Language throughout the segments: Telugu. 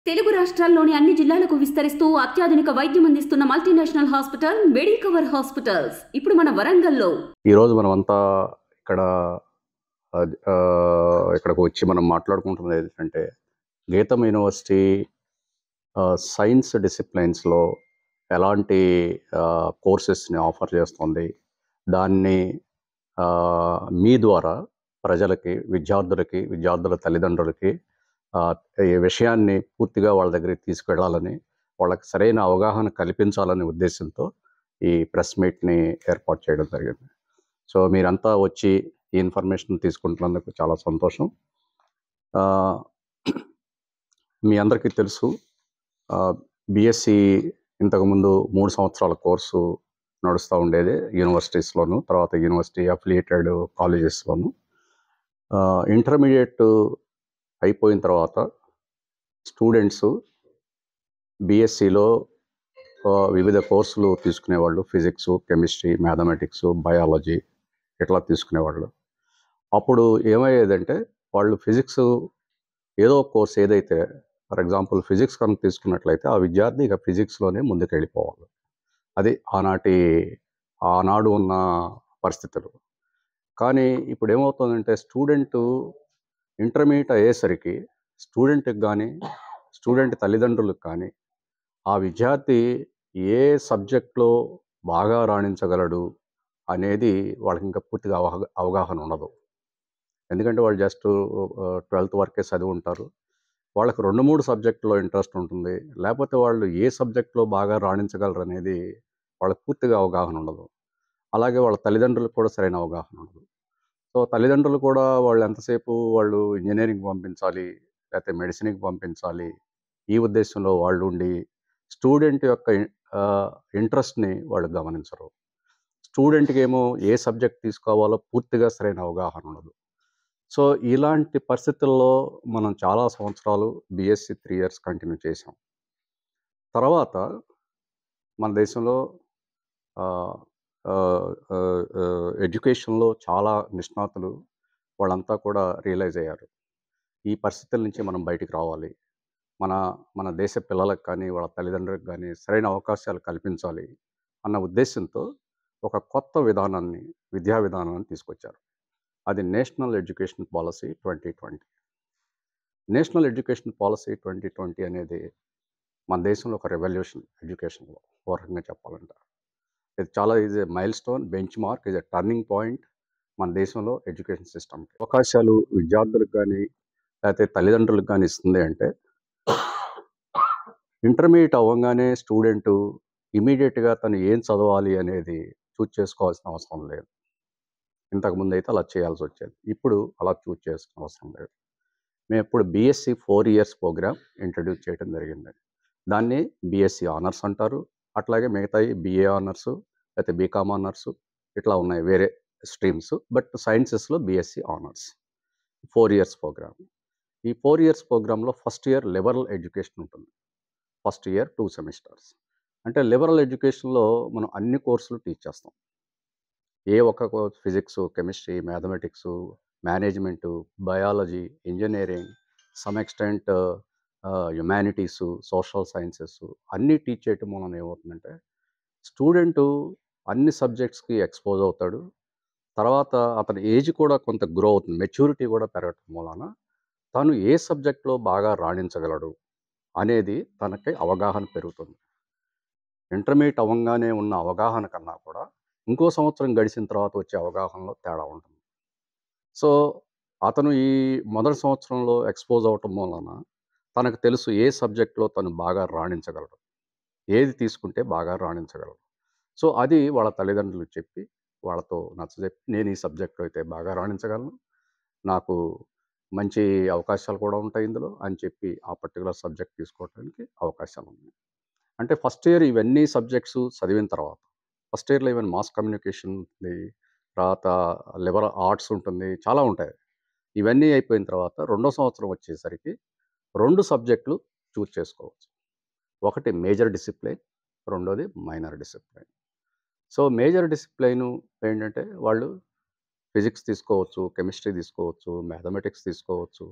తెలుగు రాష్ట్రాల్లోని అన్ని జిల్లాలకు విస్తరిస్తూ అత్యాధునిక వైద్యం అందిస్తున్న మల్టీనేషనల్ హాస్పిటల్ మెడికవర్ హాస్పిటల్స్ ఇప్పుడు మన వరంగల్లో ఈరోజు మనం అంతా ఇక్కడ ఆ, ఆ, ఇక్కడికి వచ్చి మనం మాట్లాడుకుంటున్నది ఏంటంటే గీతం యూనివర్సిటీ ఆ, సైన్స్ డిసిప్లైన్స్లో ఎలాంటి ఆ, కోర్సెస్ని ఆఫర్ చేస్తుంది దాన్ని ఆ, మీ ద్వారా ప్రజలకి విద్యార్థులకి విద్యార్థుల తల్లిదండ్రులకి ఆ, ఈ విషయాన్ని పూర్తిగా వాళ్ళ దగ్గరికి తీసుకెళ్లాలని వాళ్ళకి సరైన అవగాహన కల్పించాలనే ఉద్దేశంతో ఈ ప్రెస్ మీట్ని ఏర్పాటు చేయడం జరిగింది సో మీరంతా వచ్చి ఈ ఇన్ఫర్మేషన్ తీసుకుంటున్నందుకు చాలా సంతోషం ఆ, మీ అందరికీ తెలుసు బిఎస్సి ఇంతకుముందు మూడు సంవత్సరాల కోర్సు నడుస్తూ ఉండేది యూనివర్సిటీస్లోను తర్వాత యూనివర్సిటీ అఫిలియేటెడ్ కాలేజెస్లోను ఇంటర్మీడియట్ అయిపోయిన తర్వాత స్టూడెంట్స్ బిఎస్సిలో వివిధ కోర్సులు తీసుకునేవాళ్ళు ఫిజిక్స్ కెమిస్ట్రీ మ్యాథమెటిక్స్ బయాలజీ ఇట్లా తీసుకునేవాళ్ళు అప్పుడు ఏమయ్యేదంటే వాళ్ళు ఫిజిక్స్ ఏదో ఒక కోర్స్ ఏదైతే ఫర్ ఎగ్జాంపుల్ ఫిజిక్స్ కనుక తీసుకున్నట్లయితే ఆ విద్యార్థి ఇక ఫిజిక్స్లోనే ముందుకు వెళ్ళిపోవాలి అది ఆనాటి ఆనాడు ఉన్న పరిస్థితులు కానీ ఇప్పుడు ఏమవుతుందంటే స్టూడెంట్ ఇంటర్మీడియట్ అయ్యేసరికి స్టూడెంట్కి కానీ స్టూడెంట్ తల్లిదండ్రులకు కానీ ఆ విద్యార్థి ఏ సబ్జెక్ట్లో బాగా రాణించగలడు అనేది వాళ్ళకి ఇంకా పూర్తిగా అవగా అవగాహన ఉండదు ఎందుకంటే వాళ్ళు జస్ట్ ట్వెల్త్ వరకే చదివి ఉంటారు వాళ్ళకి రెండు మూడు సబ్జెక్టులో ఇంట్రెస్ట్ ఉంటుంది లేకపోతే వాళ్ళు ఏ సబ్జెక్ట్లో బాగా రాణించగలరు అనేది వాళ్ళకి పూర్తిగా అవగాహన ఉండదు అలాగే వాళ్ళ తల్లిదండ్రులకు కూడా సరైన అవగాహన ఉండదు సో తల్లిదండ్రులు కూడా వాళ్ళు ఎంతసేపు వాళ్ళు ఇంజనీరింగ్ పంపించాలి లేకపోతే మెడిసిన్కి పంపించాలి ఈ ఉద్దేశంలో వాళ్ళు ఉండి స్టూడెంట్ యొక్క ఇంట్రెస్ట్ని వాళ్ళు గమనించరు స్టూడెంట్కి ఏమో ఏ సబ్జెక్ట్ తీసుకోవాలో పూర్తిగా సరైన అవగాహన ఉండదు సో ఇలాంటి పరిస్థితుల్లో మనం చాలా సంవత్సరాలు బిఎస్సి త్రీ ఇయర్స్ కంటిన్యూ చేసాం తర్వాత మన దేశంలో ఆ, ఆ, ఆ, ఆ, ఎడ్యుకేషన్లో చాలా నిష్ణాతులు వాళ్ళంతా కూడా రియలైజ్ అయ్యారు ఈ పరిస్థితుల నుంచి మనం బయటికి రావాలి మన మన దేశ పిల్లలకు కానీ వాళ్ళ తల్లిదండ్రులకు కానీ సరైన అవకాశాలు కల్పించాలి అన్న ఉద్దేశంతో ఒక కొత్త విధానాన్ని విద్యా విధానాన్ని తీసుకొచ్చారు అది national education policy twenty twenty national education policy twenty twenty అనేది మన దేశంలో ఒక రెవల్యూషన్ ఎడ్యుకేషన్లో ఓ రకంగా చెప్పాలంటే ఇది చాలా ఇది మైల్ స్టోన్ బెంచ్ మార్క్ ఇది టర్నింగ్ పాయింట్ మన దేశంలో ఎడ్యుకేషన్ సిస్టమ్కి అవకాశాలు విద్యార్థులకు కానీ లేకపోతే తల్లిదండ్రులకు కానీ ఇస్తుంది అంటే ఇంటర్మీడియట్ అవ్వగానే స్టూడెంట్ ఇమీడియట్గా తను ఏం చదవాలి అనేది చూజ్ చేసుకోవాల్సిన అవసరం లేదు ఇంతకుముందు అయితే అలా చేయాల్సి వచ్చేది ఇప్పుడు అలా చూజ్ చేసిన అవసరం లేదు మేము ఇప్పుడు BSc four years program introduce చేయడం జరిగింది దాన్ని బీఎస్సీ ఆనర్స్ అంటారు అట్లాగే మిగతాయి బీఏ ఆనర్స్ లేకపోతే బీకామ్ ఆనర్స్ ఇట్లా ఉన్నాయి వేరే స్ట్రీమ్స్ బట్ సైన్సెస్లో BSc honours four years program ఈ ఫోర్ ఇయర్స్ ప్రోగ్రాంలో ఫస్ట్ ఇయర్ లిబరల్ ఎడ్యుకేషన్ ఉంటుంది ఫస్ట్ ఇయర్ టూ సెమిస్టర్స్ అంటే లిబరల్ ఎడ్యుకేషన్లో మనం అన్ని కోర్సులు టీచ్ చేస్తాం ఏ ఒక్క course physics chemistry mathematics management biology engineering some extent humanities social sciences అన్నీ టీచ్ చేయటం వలన ఏమవుతుందంటే స్టూడెంటు అన్ని సబ్జెక్ట్స్కి ఎక్స్పోజ్ అవుతాడు తర్వాత అతని ఏజ్ కూడా కొంత గ్రో అవుతుంది మెచ్యూరిటీ కూడా పెరగటం వలన తను ఏ సబ్జెక్ట్లో బాగా రాణించగలడు అనేది తనకి అవగాహన పెరుగుతుంది ఇంటర్మీడియట్ అవ్వగానే ఉన్న అవగాహన కన్నా కూడా ఇంకో సంవత్సరం గడిచిన తర్వాత వచ్చే అవగాహనలో తేడా ఉంటుంది సో అతను ఈ మొదటి సంవత్సరంలో ఎక్స్పోజ్ అవటం వలన తనకు తెలుసు ఏ సబ్జెక్ట్లో తను బాగా రాణించగలడు ఏది తీసుకుంటే బాగా రాణించగలడు సో అది వాళ్ళ తల్లిదండ్రులకు చెప్పి వాళ్ళతో నచ్చజెప్పి నేను ఈ సబ్జెక్ట్లో అయితే బాగా రాణించగలను నాకు మంచి అవకాశాలు కూడా ఉంటాయి ఇందులో అని చెప్పి ఆ పర్టికులర్ సబ్జెక్ట్ తీసుకోవడానికి అవకాశాలు ఉన్నాయి అంటే ఫస్ట్ ఇయర్ ఇవన్నీ సబ్జెక్ట్స్ చదివిన తర్వాత ఫస్ట్ ఇయర్లో ఈవెన్ మాస్ కమ్యూనికేషన్ ఉంది తర్వాత లిబరల్ ఆర్ట్స్ ఉంటుంది చాలా ఉంటాయి ఇవన్నీ అయిపోయిన తర్వాత రెండో సంవత్సరం వచ్చేసరికి రెండు సబ్జెక్టులు చూస్ చేసుకోవచ్చు ఒకటి మేజర్ డిసిప్లైన్ రెండోది minor discipline so major discipline ఏంటంటే వాళ్ళు ఫిజిక్స్ తీసుకోవచ్చు కెమిస్ట్రీ తీసుకోవచ్చు మ్యాథమెటిక్స్ తీసుకోవచ్చు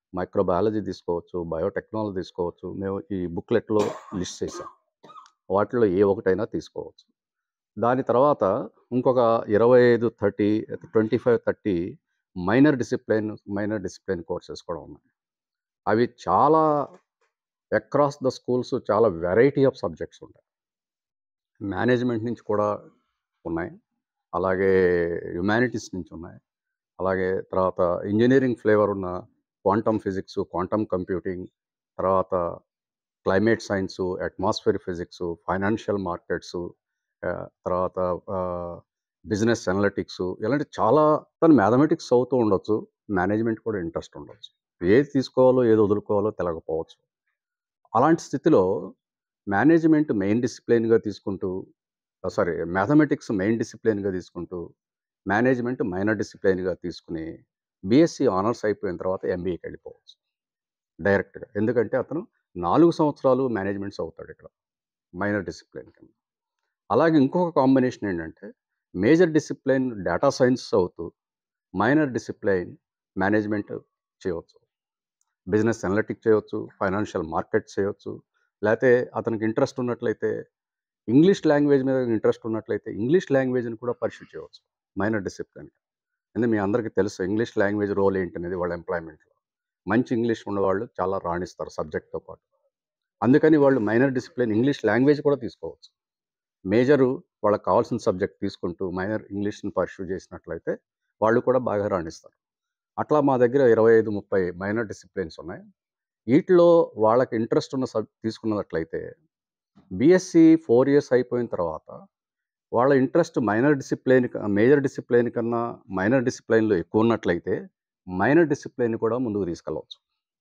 మైక్రోబయాలజీ తీసుకోవచ్చు బయోటెక్నాలజీ తీసుకోవచ్చు మేము ఈ బుక్లెట్లో లిస్ట్ చేసాం వాటిలో ఏ ఒకటైనా తీసుకోవచ్చు దాని తర్వాత ఇంకొక ఇరవై ఐదు thirty twenty five thirty minor discipline minor discipline courses కూడా ఉన్నాయి అవి చాలా అక్రాస్ ద స్కూల్స్ చాలా వెరైటీ ఆఫ్ సబ్జెక్ట్స్ ఉంటాయి మేనేజ్మెంట్ నుంచి కూడా ఉన్నాయి అలాగే హ్యుమానిటీస్ నుంచి ఉన్నాయి అలాగే తర్వాత ఇంజనీరింగ్ ఫ్లేవర్ ఉన్న క్వాంటమ్ ఫిజిక్స్ క్వాంటమ్ కంప్యూటింగ్ తర్వాత climate science atmosphere physics financial markets తర్వాత బిజినెస్ అనలిటిక్స్ ఇలాంటి చాలా తను మ్యాథమెటిక్స్ చదువుతూ ఉండొచ్చు మేనేజ్మెంట్ కూడా ఇంట్రెస్ట్ ఉండొచ్చు ఏది తీసుకోవాలో ఏది వదులుకోవాలో తెలియకపోవచ్చు అలాంటి స్థితిలో మేనేజ్మెంట్ మెయిన్ డిసిప్లిన్గా తీసుకుంటూ సారీ మ్యాథమెటిక్స్ మెయిన్ డిసిప్లిన్గా తీసుకుంటూ మేనేజ్మెంట్ మైనర్ డిసిప్లిన్గా తీసుకుని బీఎస్సీ ఆనర్స్ అయిపోయిన తర్వాత ఎంబీఏకి వెళ్ళిపోవచ్చు డైరెక్ట్గా ఎందుకంటే అతను నాలుగు సంవత్సరాలు మేనేజ్మెంట్స్ అవుతాడు ఇక్కడ మైనర్ డిసిప్లిన్ కింద అలాగే ఇంకొక కాంబినేషన్ ఏంటంటే మేజర్ డిసిప్లిన్ డేటా సైన్స్ అవుతూ మైనర్ డిసిప్లైన్ మేనేజ్మెంట్ చేయవచ్చు బిజినెస్ అనలిటిక్ చేయవచ్చు ఫైనాన్షియల్ మార్కెట్ చేయవచ్చు లేకపోతే అతనికి ఇంట్రెస్ట్ ఉన్నట్లయితే ఇంగ్లీష్ లాంగ్వేజ్ మీద ఇంట్రెస్ట్ ఉన్నట్లయితే ఇంగ్లీష్ లాంగ్వేజ్ని కూడా పర్సూ చేయవచ్చు మైనర్ డిసిప్లిన్ ఎందుకంటే మీ అందరికీ తెలుసు ఇంగ్లీష్ లాంగ్వేజ్ రోల్ ఏంటనేది వాళ్ళ ఎంప్లాయ్మెంట్లో మంచి ఇంగ్లీష్ ఉన్నవాళ్ళు చాలా రాణిస్తారు సబ్జెక్ట్తో పాటు అందుకని వాళ్ళు మైనర్ డిసిప్లిన్ ఇంగ్లీష్ లాంగ్వేజ్ కూడా తీసుకోవచ్చు మేజరు వాళ్ళకి కావాల్సిన సబ్జెక్ట్ తీసుకుంటూ మైనర్ ఇంగ్లీష్ని పర్సూ చేసినట్లయితే వాళ్ళు కూడా బాగా రాణిస్తారు అట్లా మా దగ్గర ఇరవై ఐదు ముప్పై మైనర్ డిసిప్లిన్స్ ఉన్నాయి వీటిలో వాళ్ళకి ఇంట్రెస్ట్ ఉన్న సబ్ తీసుకున్నట్లయితే బీఎస్సీ ఫోర్ ఇయర్స్ అయిపోయిన తర్వాత వాళ్ళ interest minor discipline major discipline కన్నా మైనర్ డిసిప్లైన్లో ఎక్కువ ఉన్నట్లయితే మైనర్ డిసిప్లైన్ కూడా ముందుకు తీసుకెళ్ళవచ్చు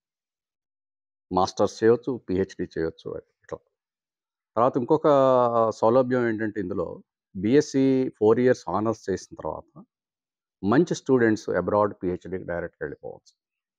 మాస్టర్స్ చేయొచ్చు పిహెచ్డి చేయొచ్చు అది ఇట్లా తర్వాత ఇంకొక సౌలభ్యం ఏంటంటే ఇందులో బీఎస్సీ ఫోర్ ఇయర్స్ ఆనర్స్ చేసిన తర్వాత మంచి స్టూడెంట్స్ అబ్రాడ్ పిహెచ్డికి డైరెక్ట్గా వెళ్ళిపోవచ్చు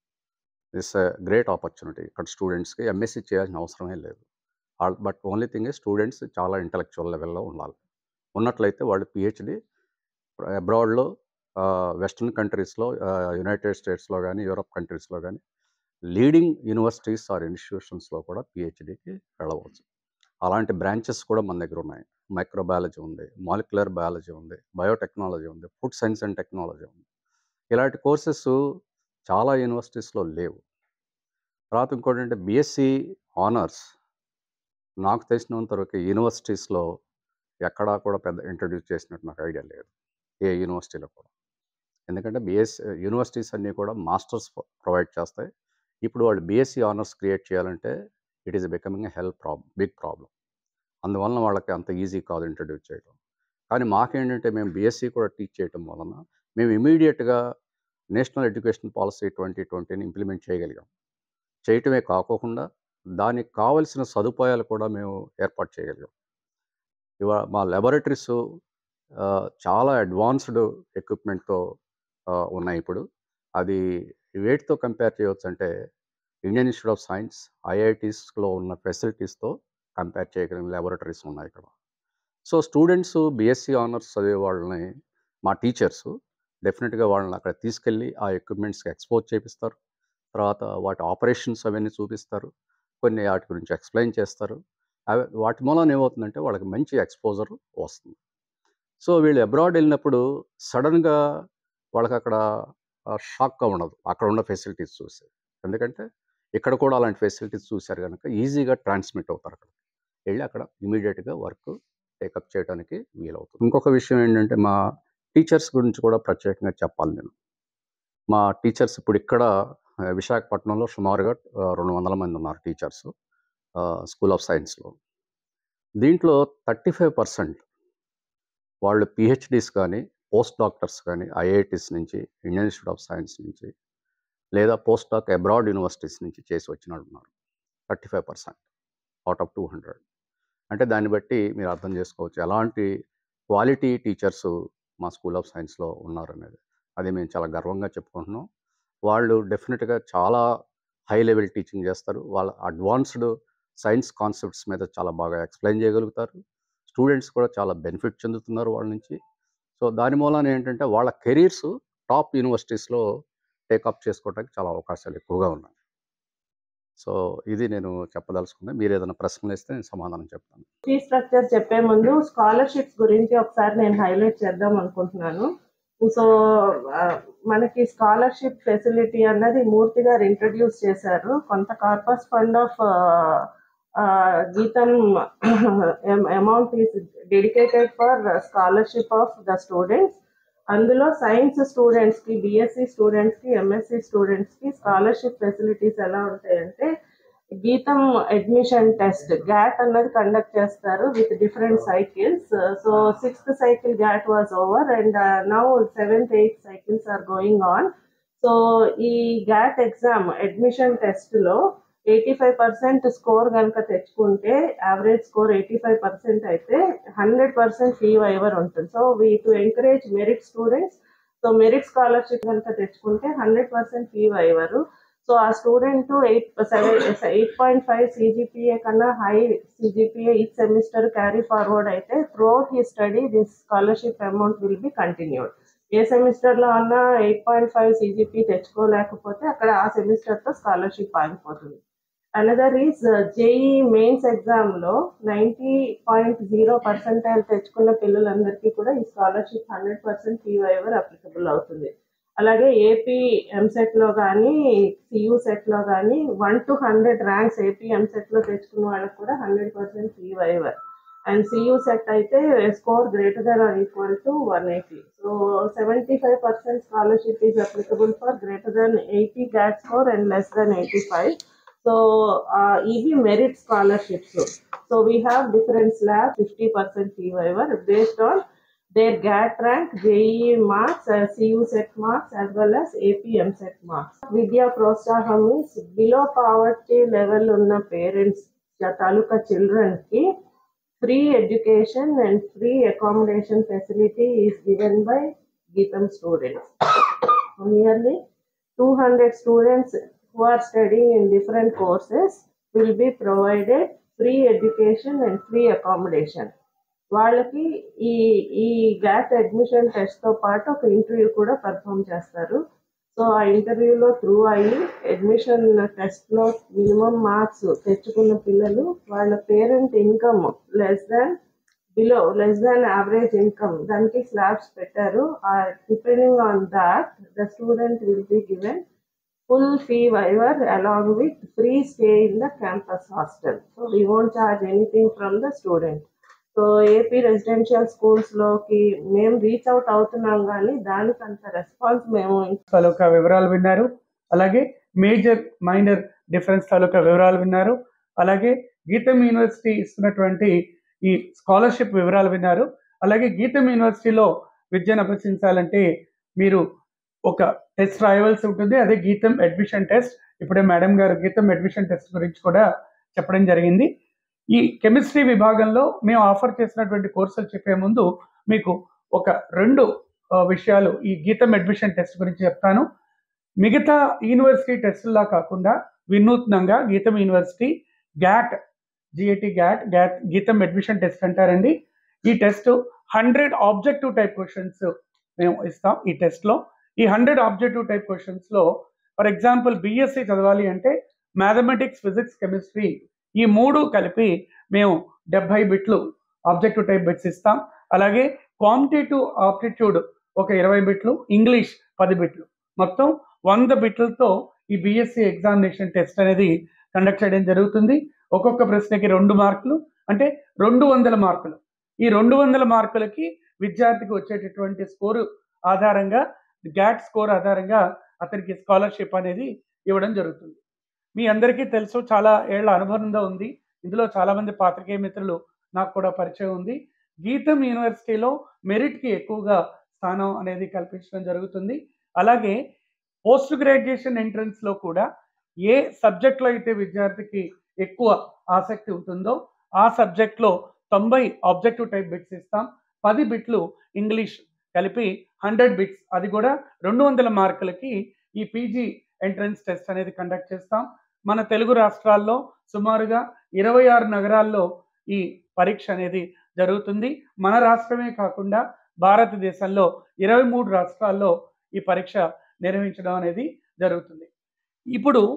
దిస్ గ్రేట్ ఆపర్చునిటీ ఇక్కడ స్టూడెంట్స్కి ఎంఎస్సీ చేయాల్సిన అవసరమే లేదు బట్ ఓన్లీ థింగ్ స్టూడెంట్స్ చాలా ఇంటలెక్చువల్ లెవెల్లో ఉండాలి ఉన్నట్లయితే వాళ్ళు పిహెచ్డి అబ్రాడ్లో వెస్ట్రన్ కంట్రీస్లో యునైటెడ్ స్టేట్స్లో కానీ యూరప్ కంట్రీస్లో కానీ లీడింగ్ యూనివర్సిటీస్ ఆర్ ఇన్స్టిట్యూషన్స్లో కూడా పిహెచ్డికి వెళ్ళవచ్చు అలాంటి బ్రాంచెస్ కూడా మన దగ్గర ఉన్నాయి మైక్రోబయాలజీ ఉంది మాలిక్యులర్ బయాలజీ ఉంది బయోటెక్నాలజీ ఉంది ఫుడ్ సైన్స్ అండ్ టెక్నాలజీ ఉంది ఇలాంటి కోర్సెస్ చాలా యూనివర్సిటీస్లో లేవు తర్వాత ఇంకోటి అంటే బీఎస్సీ ఆనర్స్ నాకు తెలిసినంత వరకు యూనివర్సిటీస్లో ఎక్కడా కూడా పెద్ద ఇంట్రడ్యూస్ చేసినట్టు నాకు ఐడియా లేదు ఏ యూనివర్సిటీలో కూడా ఎందుకంటే బిఎస్ యూనివర్సిటీస్ అన్నీ కూడా మాస్టర్స్ ప్రొవైడ్ చేస్తాయి ఇప్పుడు వాళ్ళు బీఎస్సీ ఆనర్స్ క్రియేట్ చేయాలంటే it is becoming a help problem big problem అందువలన వాళ్ళకి అంత ఈజీ కాదు ఇంట్రడ్యూస్ చేయడం కానీ మాకేంటంటే మేము బీఎస్సీ కూడా టీచ్ చేయడం వలన మేము ఇమీడియట్గా నేషనల్ ఎడ్యుకేషన్ పాలసీ ట్వంటీ ట్వంటీని ఇంప్లిమెంట్ చేయగలిగాం చేయటమే కాకోకుండా దానికి కావలసిన సదుపాయాలు కూడా మేము ఏర్పాటు చేయగలిగాం ఇవా మా లెబొరేటరీస్ చాలా అడ్వాన్స్డ్ ఎక్విప్మెంట్తో ఉన్నాయి ఇప్పుడు అది వేటితో కంపేర్ చేయవచ్చు అంటే ఇండియన్ ఇన్స్టిట్యూట్ ఆఫ్ సైన్స్ ఐఐటీస్లో ఉన్న ఫెసిలిటీస్తో కంపేర్ చేయగలిగిన లెబొరేటరీస్ ఉన్నాయి ఇక్కడ సో స్టూడెంట్స్ బీఎస్సీ ఆనర్స్ చదివే వాళ్ళని మా టీచర్స్ డెఫినెట్గా వాళ్ళని అక్కడ తీసుకెళ్ళి ఆ ఎక్విప్మెంట్స్కి ఎక్స్పోజ్ చేపిస్తారు తర్వాత వాటి ఆపరేషన్స్ అవన్నీ చూపిస్తారు కొన్ని వాటి గురించి ఎక్స్ప్లెయిన్ చేస్తారు అవి వాటి మూలన ఏమవుతుందంటే వాళ్ళకి మంచి ఎక్స్పోజర్ వస్తుంది సో వీళ్ళు అబ్రాడ్ వెళ్ళినప్పుడు సడన్గా వాళ్ళకి అక్కడ షాక్గా ఉండదు అక్కడ ఉన్న ఫెసిలిటీస్ చూసి ఎందుకంటే ఇక్కడ కూడా అలాంటి ఫెసిలిటీస్ చూశారు కనుక ఈజీగా ట్రాన్స్మిట్ అవుతారు అక్కడ వెళ్ళి అక్కడ ఇమీడియట్గా వర్క్ టేకప్ చేయడానికి వీలవుతుంది ఇంకొక విషయం ఏంటంటే మా టీచర్స్ గురించి కూడా ప్రత్యేకంగా చెప్పాలి నేను మా టీచర్స్ ఇప్పుడు ఇక్కడ విశాఖపట్నంలో సుమారుగా రెండు వందల మంది ఉన్నారు టీచర్స్ స్కూల్ ఆఫ్ సైన్స్లో దీంట్లో థర్టీ ఫైవ్ పర్సెంట్ వాళ్ళు పిహెచ్డీస్ కానీ పోస్ట్ డాక్టర్స్ కానీ ఐఐటీస్ నుంచి ఇండియన్ ఇన్స్టిట్యూట్ ఆఫ్ సైన్స్ నుంచి లేదా పోస్ట్ డాక్ అబ్రాడ్ యూనివర్సిటీస్ నుంచి చేసి వచ్చినాడు ఉన్నారు thirty five percent out of two hundred అంటే దాన్ని బట్టి మీరు అర్థం చేసుకోవచ్చు ఎలాంటి క్వాలిటీ టీచర్స్ మా స్కూల్ ఆఫ్ సైన్స్లో ఉన్నారు అనేది అది మేము చాలా గర్వంగా చెప్పుకుంటున్నాం వాళ్ళు డెఫినెట్గా చాలా హై లెవెల్ టీచింగ్ చేస్తారు వాళ్ళ అడ్వాన్స్డ్ సైన్స్ కాన్సెప్ట్స్ మీద చాలా బాగా ఎక్స్ప్లెయిన్ చేయగలుగుతారు స్టూడెంట్స్ కూడా చాలా బెనిఫిట్ చెందుతున్నారు వాళ్ళ నుంచి సో దాని మూలాన ఏంటంటే వాళ్ళ కెరీర్స్ టాప్ యూనివర్సిటీస్లో టేకప్ చేసుకోవడానికి చాలా అవకాశాలు ఎక్కువగా ఉన్నాయి సో ఇది నేను చెప్పదలుచుకున్నాను మీరు ఏదైనా ప్రశ్నలు ఇస్తే నేను సమాధానం చెప్తాను ఫీ స్ట్రక్చర్ చెప్పే ముందు స్కాలర్షిప్స్ గురించి ఒకసారి నేను హైలైట్ చేద్దాం అనుకుంటున్నాను సో ఆ, మనకి స్కాలర్షిప్ ఫెసిలిటీ అన్నది మూర్తి గారు ఇంట్రడ్యూస్ చేశారు కొంత corpus fund of GITAM amount is dedicated for scholarship of the students అందులో సైన్స్ స్టూడెంట్స్ కి బిఎస్సి స్టూడెంట్స్ కి ఎంఎస్సి స్టూడెంట్స్ కి స్కాలర్షిప్ ఫెసిలిటీస్ ఎలా ఉంటాయంటే గీతం అడ్మిషన్ టెస్ట్ గ్యాట్ అన్నది కండక్ట్ చేస్తారు with different cycles so sixth cycle GAT was over and now seventh eighth cycles are going on so ఈ గ్యాట్ ఎగ్జామ్ అడ్మిషన్ టెస్ట్ లో ఎయిటీ ఫైవ్ పర్సెంట్ స్కోర్ కనుక తెచ్చుకుంటే average score eighty five percent అయితే హండ్రెడ్ పర్సెంట్ ఫీ వైవర్ ఉంటుంది so we to encourage merit students so merit scholarship కనుక తెచ్చుకుంటే hundred percent fee waiver so ఆ student eight seven eight point five CGPA కన్నా high CGPA each semester carry forward అయితే throughout he study this scholarship amount will be continued ఏ సెమిస్టర్లో అన్నా ఎయిట్ పాయింట్ ఫైవ్ సిజిపి తెచ్చుకోలేకపోతే అక్కడ ఆ సెమిస్టర్తో స్కాలర్షిప్ ఆగిపోతుంది అనదర్ ఈజ్ జేఈ మెయిన్స్ ఎగ్జామ్లో నైంటీ పాయింట్ జీరో పర్సెంటైల్ తెచ్చుకున్న పిల్లలందరికీ కూడా ఈ scholarship hundred percent fee waiver applicable అవుతుంది అలాగే ఏపీ ఎంసెట్లో కానీ సియూ సెట్లో కానీ one two hundred ranks AP ఎంసెట్లో తెచ్చుకున్న వాళ్ళకి కూడా hundred percent fee waiver and CU set అయితే score greater than or equal to one eighty so seventy five percent scholarship is applicable for greater than eighty GAT score and less than eighty five so ఇవి merit scholarships so we have different slab fifty percent fee waiver based on their GAT rank, JEE marks, uh, CU set marks, as well as APM set marks. Vidya Protsaham is below poverty level ఉన్న పేరెంట్స్ తాలూకా చిల్డ్రన్ కి free education and free accommodation facility is given by GITAM students nearly two hundred students who are studying in different courses will be provided free education and free accommodation. వాళ్ళకి ఈ ఈ గ్యాట్ అడ్మిషన్ టెస్ట్ తో పాటు ఒక ఇంటర్వ్యూ కూడా పర్ఫామ్ చేస్తారు సో ఆ ఇంటర్వ్యూలో త్రూ అయ్యి అడ్మిషన్ టెస్ట్ లో మినిమం మార్క్స్ తెచ్చుకున్న పిల్లలు వాళ్ళ parent income less than below less than average income దానికి స్లాబ్స్ పెట్టారు depending on that the student will be given full fee waiver along with free stay in the campus hostel. So we won't charge anything from the student. So AP residential schools లోకి మేము రీచ్ అవుట్ అవుతున్నాం కానీ దానికి అంత రెస్పాన్స్ మేము తాలూకా వివరాలు విన్నారు అలాగే మేజర్ మైనర్ డిఫరెన్స్ తాలూకా వివరాలు విన్నారు అలాగే గీతం యూనివర్సిటీ ఇస్తున్నటువంటి ఈ స్కాలర్షిప్ వివరాలు విన్నారు అలాగే గీతం యూనివర్సిటీలో విద్యను అభ్యసించాలంటే మీరు ఒక టెస్ట్ రాయవలసి ఉంటుంది అదే గీతం అడ్మిషన్ టెస్ట్ ఇప్పుడే మేడం గారు గీతం అడ్మిషన్ టెస్ట్ గురించి కూడా చెప్పడం జరిగింది ఈ కెమిస్ట్రీ విభాగంలో మేము ఆఫర్ చేసినటువంటి కోర్సులు చెప్పే ముందు మీకు ఒక రెండు ఆ, విషయాలు ఈ గీతం అడ్మిషన్ టెస్ట్ గురించి చెప్తాను మిగతా యూనివర్సిటీ టెస్టుల్లా కాకుండా వినూత్నంగా GITAM university GAT GIT GAT GAT GITAM admission test అంటారండి ఈ test hundred objective type questions మేము ఇస్తాం ఈ టెస్ట్లో ఈ హండ్రెడ్ ఆబ్జెక్టివ్ టైప్ క్వశ్చన్స్లో ఫర్ ఎగ్జాంపుల్ బీఎస్సీ చదవాలి అంటే మ్యాథమెటిక్స్ ఫిజిక్స్ కెమిస్ట్రీ ఈ మూడు కలిపి మేము డెబ్బై బిట్లు ఆబ్జెక్టివ్ టైప్ బిట్స్ ఇస్తాం అలాగే క్వాంటిటివ్ ఆప్టిట్యూడ్ ఒక ఇరవై బిట్లు ఇంగ్లీష్ పది బిట్లు మొత్తం వంద బిట్లతో ఈ బీఎస్సీ ఎగ్జామినేషన్ టెస్ట్ అనేది కండక్ట్ చేయడం జరుగుతుంది ఒక్కొక్క ప్రశ్నకి రెండు మార్కులు అంటే రెండు వందల మార్కులు ఈ రెండు వందల మార్కులకి విద్యార్థికి వచ్చేటటువంటి స్కోరు ఆధారంగా గ్యాట్ స్కోర్ ఆధారంగా అతనికి స్కాలర్షిప్ అనేది ఇవ్వడం జరుగుతుంది మీ అందరికీ తెలుసు చాలా ఏళ్ల అనుభవంలో ఉంది ఇందులో చాలా మంది పాత్రికేయ మిత్రులు నాకు కూడా పరిచయం ఉంది గీతం యూనివర్సిటీలో మెరిట్కి ఎక్కువగా స్థానం అనేది కల్పించడం జరుగుతుంది అలాగే పోస్ట్ గ్రాడ్యుయేషన్ ఎంట్రన్స్లో కూడా ఏ సబ్జెక్ట్లో అయితే విద్యార్థికి ఎక్కువ ఆసక్తి ఉంటుందో ఆ సబ్జెక్ట్లో తొంభై ఆబ్జెక్టివ్ టైప్ బిట్స్ ఇస్తాం పది బిట్లు ఇంగ్లీష్ కలిపి హండ్రెడ్ బిట్స్ అది కూడా రెండు వందల మార్కులకి ఈ పీజీ ఎంట్రన్స్ టెస్ట్ అనేది కండక్ట్ చేస్తాం మన తెలుగు రాష్ట్రాల్లో సుమారుగా ఇరవై ఆరు నగరాల్లో ఈ పరీక్ష అనేది జరుగుతుంది మన రాష్ట్రమే కాకుండా భారతదేశంలో ఇరవై మూడు రాష్ట్రాల్లో ఈ పరీక్ష నిర్వహించడం అనేది జరుగుతుంది ఇప్పుడు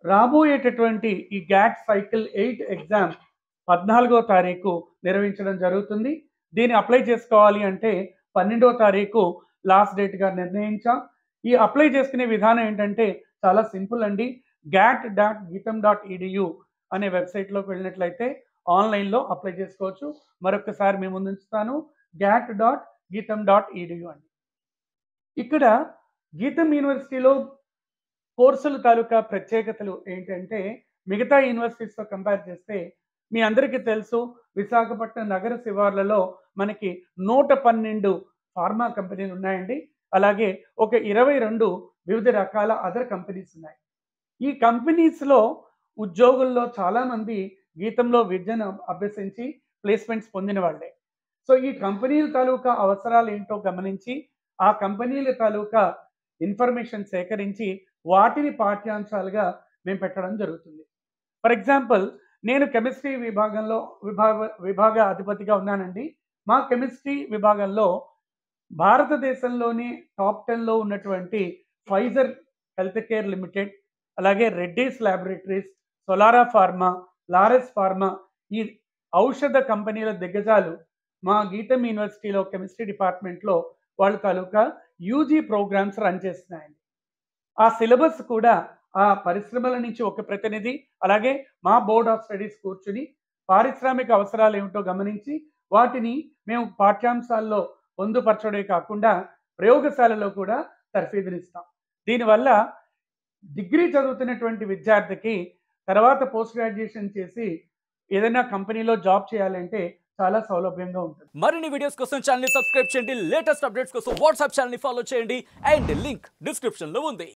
రాబోయేటటువంటి ఈ గ్యాట్ సైకిల్ ఎయిట్ ఎగ్జామ్ పద్నాలుగో తారీఖు నిర్వహించడం జరుగుతుంది దీన్ని అప్లై చేసుకోవాలి అంటే పన్నెండో తారీఖు లాస్ట్ డేట్గా నిర్ణయించాం ఈ అప్లై చేసుకునే విధానం ఏంటంటే చాలా సింపుల్ అండి GAT dot GITAM dot EDU అనే వెబ్సైట్లోకి వెళ్ళినట్లయితే ఆన్లైన్లో అప్లై చేసుకోవచ్చు మరొకసారి మీ ముందు ఉంచుతాను GAT dot GITAM dot EDU అండి ఇక్కడ గీతం యూనివర్సిటీలో కోర్సుల తాలూకా ప్రత్యేకతలు ఏంటంటే మిగతా యూనివర్సిటీస్తో కంపేర్ చేస్తే మీ అందరికీ తెలుసు విశాఖపట్నం నగర శివార్లలో మనకి నూట పన్నెండు ఫార్మా కంపెనీలు ఉన్నాయండి అలాగే ఒక ఇరవై రెండు వివిధ రకాల అదర్ కంపెనీస్ ఉన్నాయి ఈ కంపెనీస్లో ఉద్యోగుల్లో చాలామంది గీతంలో విద్యను అభ్యసించి ప్లేస్మెంట్స్ పొందిన వాళ్ళే సో ఈ కంపెనీల తాలూకా అవసరాలు ఏంటో గమనించి ఆ కంపెనీల తాలూకా ఇన్ఫర్మేషన్ సేకరించి వాటిని పాఠ్యాంశాలుగా మేము పెట్టడం జరుగుతుంది ఫర్ ఎగ్జాంపుల్ నేను కెమిస్ట్రీ విభాగంలో విభాగ విభాగ అధిపతిగా ఉన్నానండి మా కెమిస్ట్రీ విభాగంలో భారతదేశంలోని టాప్ టెన్లో ఉన్నటువంటి ఫైజర్ హెల్త్ కేర్ లిమిటెడ్ అలాగే Reddy's laboratories Solara pharma Laurus pharma ఈ ఔషధ కంపెనీల దిగ్గజాలు మా గీతం యూనివర్సిటీలో కెమిస్ట్రీ డిపార్ట్మెంట్లో వాళ్ళ తాలూకా యూజీ ప్రోగ్రామ్స్ రన్ చేస్తున్నాయండి ఆ సిలబస్ కూడా ఆ పరిశ్రమల నుంచి ఒక ప్రతినిధి అలాగే మా బోర్డ్ ఆఫ్ స్టడీస్ కూర్చుని పారిశ్రామిక అవసరాలు ఏమిటో గమనించి వాటిని మేము పాఠ్యాంశాల్లో పొందుపరచడమే కాకుండా ప్రయోగశాలలో కూడా తర్ఫీదునిస్తాం దీనివల్ల డిగ్రీ చదువుతున్నటువంటి విద్యార్థికి తర్వాత పోస్ట్ గ్రాడ్యుయేషన్ చేసి ఏదైనా కంపెనీలో జాబ్ చేయాలంటే చాలా సౌలభ్యంగా ఉంటుంది మరిన్ని వీడియోస్ కోసం ఛానల్ సబ్స్క్రైబ్ చేయండి లేటెస్ట్ అప్డేట్స్ కోసం వాట్సాప్ ఛానల్ ఫాలో చేయండి అండ్ లింక్ డిస్క్రిప్షన్ లో ఉంది